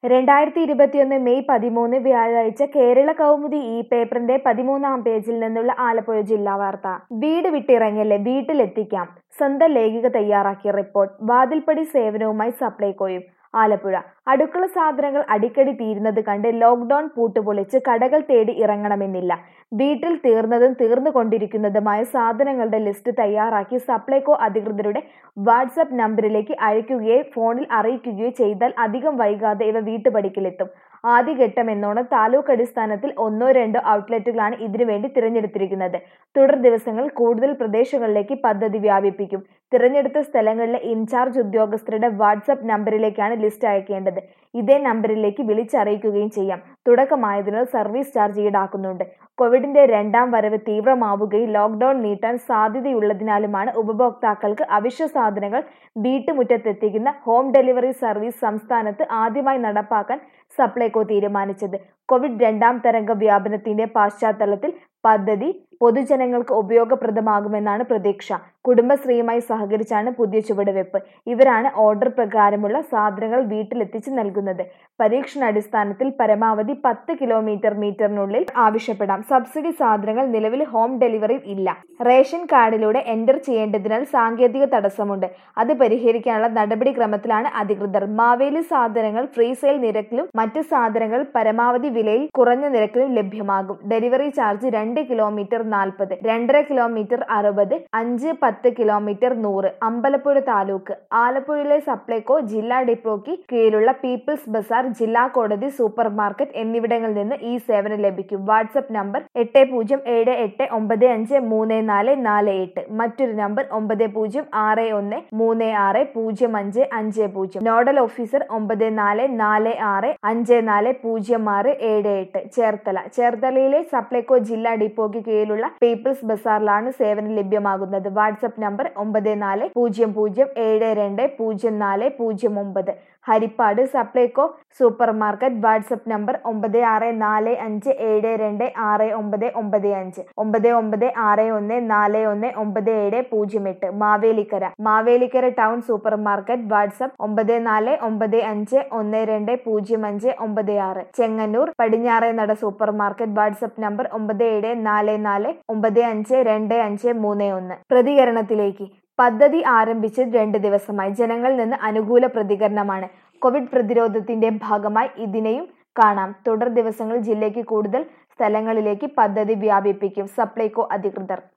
രണ്ടായിരത്തി ഇരുപത്തിയൊന്ന് മെയ് പതിമൂന്ന് വ്യാഴാഴ്ച കേരള കൗമുദി ഈ പേപ്പറിന്റെ പതിമൂന്നാം പേജിൽ നിന്നുള്ള ആലപ്പുഴ ജില്ലാ വാർത്ത വീട് വിട്ടിറങ്ങല്ലേ വീട്ടിലെത്തിക്കാം സ്വന്തം ലേഖിക തയ്യാറാക്കിയ റിപ്പോർട്ട് വാതിൽപ്പടി സേവനവുമായി സപ്ലൈകോയും ആലപ്പുഴ അടുക്കള സാധനങ്ങൾ അടിക്കടി തീരുന്നത് കണ്ട് ലോക്ക്ഡൌൺ പൂട്ടുപൊളിച്ച് കടകൾ തേടി ഇറങ്ങണമെന്നില്ല വീട്ടിൽ തീർന്നതും തീർന്നുകൊണ്ടിരിക്കുന്നതുമായ സാധനങ്ങളുടെ ലിസ്റ്റ് തയ്യാറാക്കി സപ്ലൈകോ അധികൃതരുടെ വാട്സപ്പ് നമ്പറിലേക്ക് അയക്കുകയോ ഫോണിൽ അറിയിക്കുകയോ ചെയ്താൽ അധികം വൈകാതെ ഇവ വീട്ടുപടിക്കലെത്തും ആദ്യഘട്ടം എന്നോണം താലൂക്ക് അടിസ്ഥാനത്തിൽ ഒന്നോ രണ്ടോ ഔട്ട്ലെറ്റുകളാണ് ഇതിനുവേണ്ടി തിരഞ്ഞെടുത്തിരിക്കുന്നത് തുടർ ദിവസങ്ങൾ കൂടുതൽ പ്രദേശങ്ങളിലേക്ക് പദ്ധതി വ്യാപിപ്പിക്കും തിരഞ്ഞെടുത്ത സ്ഥലങ്ങളിലെ ഇൻചാർജ് ഉദ്യോഗസ്ഥരുടെ വാട്സപ്പ് നമ്പറിലേക്കാണ് ലിസ്റ്റ് അയക്കേണ്ടത് ഇതേ നമ്പറിലേക്ക് വിളിച്ചറിയിക്കുകയും ചെയ്യാം തുടക്കമായതിനാൽ സർവീസ് ചാർജ് ഈടാക്കുന്നുണ്ട് കോവിഡിന്റെ രണ്ടാം വരവ് തീവ്രമാവുകയും ലോക്ക്ഡൌൺ നീട്ടാൻ സാധ്യതയുള്ളതിനാലുമാണ് ഉപഭോക്താക്കൾക്ക് അവശ്യ സാധനങ്ങൾ വീട്ടുമുറ്റത്തെത്തിക്കുന്ന ഹോം ഡെലിവറി സർവീസ് സംസ്ഥാനത്ത് ആദ്യമായി നടപ്പാക്കാൻ സപ്ലൈകോ തീരുമാനിച്ചത് കോവിഡ് രണ്ടാം തരംഗ വ്യാപനത്തിന്റെ പശ്ചാത്തലത്തിൽ പദ്ധതി പൊതുജനങ്ങൾക്ക് ഉപയോഗപ്രദമാകുമെന്നാണ് പ്രതീക്ഷ കുടുംബശ്രീയുമായി സഹകരിച്ചാണ് പുതിയ ചുവടുവെപ്പ് ഇവരാണ് ഓർഡർ പ്രകാരമുള്ള സാധനങ്ങൾ വീട്ടിലെത്തിച്ച് നൽകുന്നത് പരീക്ഷണാടിസ്ഥാനത്തിൽ പരമാവധി പത്ത് കിലോമീറ്റർ മീറ്ററിനുള്ളിൽ ആവശ്യപ്പെടാം സബ്സിഡി സാധനങ്ങൾ നിലവിൽ ഹോം ഡെലിവറിയിൽ ഇല്ല റേഷൻ കാർഡിലൂടെ എൻ്റർ ചെയ്യേണ്ടതിനാൽ സാങ്കേതിക തടസ്സമുണ്ട് അത് പരിഹരിക്കാനുള്ള നടപടിക്രമത്തിലാണ് അധികൃതർ മാവേലി സാധനങ്ങൾ ഫ്രീ സെയിൽ നിരക്കിലും മറ്റ് സാധനങ്ങൾ പരമാവധി വിലയിൽ കുറഞ്ഞ നിരക്കിലും ലഭ്യമാകും ഡെലിവറി ചാർജ് രണ്ട് കിലോമീറ്റർ നാൽപ്പത് രണ്ടര കിലോമീറ്റർ അറുപത് അഞ്ച് പത്ത് കിലോമീറ്റർ നൂറ് അമ്പലപ്പുഴ താലൂക്ക് ആലപ്പുഴയിലെ സപ്ലൈകോ ജില്ലാ ഡിപ്പോയ്ക്ക് കീഴിലുള്ള പീപ്പിൾസ് ബസാർ ജില്ലാ കോടതി സൂപ്പർ മാർക്കറ്റ് എന്നിവിടങ്ങളിൽ നിന്ന് ഈ സേവനം ലഭിക്കും വാട്സപ്പ് നമ്പർ എട്ട് പൂജ്യം ഏഴ് എട്ട് ഒമ്പത് അഞ്ച് മൂന്ന് നാല് നാല് എട്ട് മറ്റൊരു നമ്പർ ഒമ്പത് പൂജ്യം ആറ് ഒന്ന് മൂന്ന് ആറ് പൂജ്യം അഞ്ച് അഞ്ച് പൂജ്യം നോഡൽ ഓഫീസർ ഒമ്പത് നാല് നാല് ആറ് അഞ്ച് നാല് പൂജ്യം ആറ് ഏഴ് എട്ട് ചേർത്തല ചേർത്തലയിലെ സപ്ലൈകോ ജില്ലാ ഡിപ്പോയ്ക്ക് കീഴിലുള്ള പീപ്പിൾസ് ബസാറിലാണ് സേവനം ലഭ്യമാകുന്നത് വാട്സപ്പ് നമ്പർ ഒമ്പത് നാല് പൂജ്യം പൂജ്യം ഏഴ് രണ്ട് പൂജ്യം നാല് പൂജ്യം ഒമ്പത് Haripad Supplyco super market WhatsApp number ഒമ്പത് ആറ് നാല് അഞ്ച് ഏഴ് രണ്ട് ആറ് ഒമ്പത് ഒമ്പത് അഞ്ച് ഒമ്പത് ഒമ്പത് ആറ് ഒന്ന് നാല് ഒന്ന് ഒമ്പത് ഏഴ് പൂജ്യം എട്ട് Mavelikkara Mavelikkara town super market WhatsApp ഒമ്പത് നാല് ഒമ്പത് അഞ്ച് ഒന്ന് രണ്ട് പൂജ്യം അഞ്ച് ഒമ്പത് ആറ് ചെങ്ങന്നൂർ പടിഞ്ഞാറേ നട സൂപ്പർ മാർക്കറ്റ് വാട്സപ്പ് നമ്പർ ഒമ്പത് ഏഴ് നാല് നാല് ഒമ്പത് അഞ്ച് രണ്ട് അഞ്ച് മൂന്ന് ഒന്ന് പ്രതികരണത്തിലേക്ക് പദ്ധതി ആരംഭിച്ച് രണ്ട് ദിവസമായി ജനങ്ങളിൽ നിന്ന് അനുകൂല പ്രതികരണമാണ് കോവിഡ് പ്രതിരോധത്തിന്റെ ഭാഗമായി ഇതിനെയും കാണാം തുടർ ദിവസങ്ങളിൽ ജില്ലയ്ക്ക് കൂടുതൽ സ്ഥലങ്ങളിലേക്ക് പദ്ധതി വ്യാപിപ്പിക്കും സപ്ലൈകോ അധികൃതർ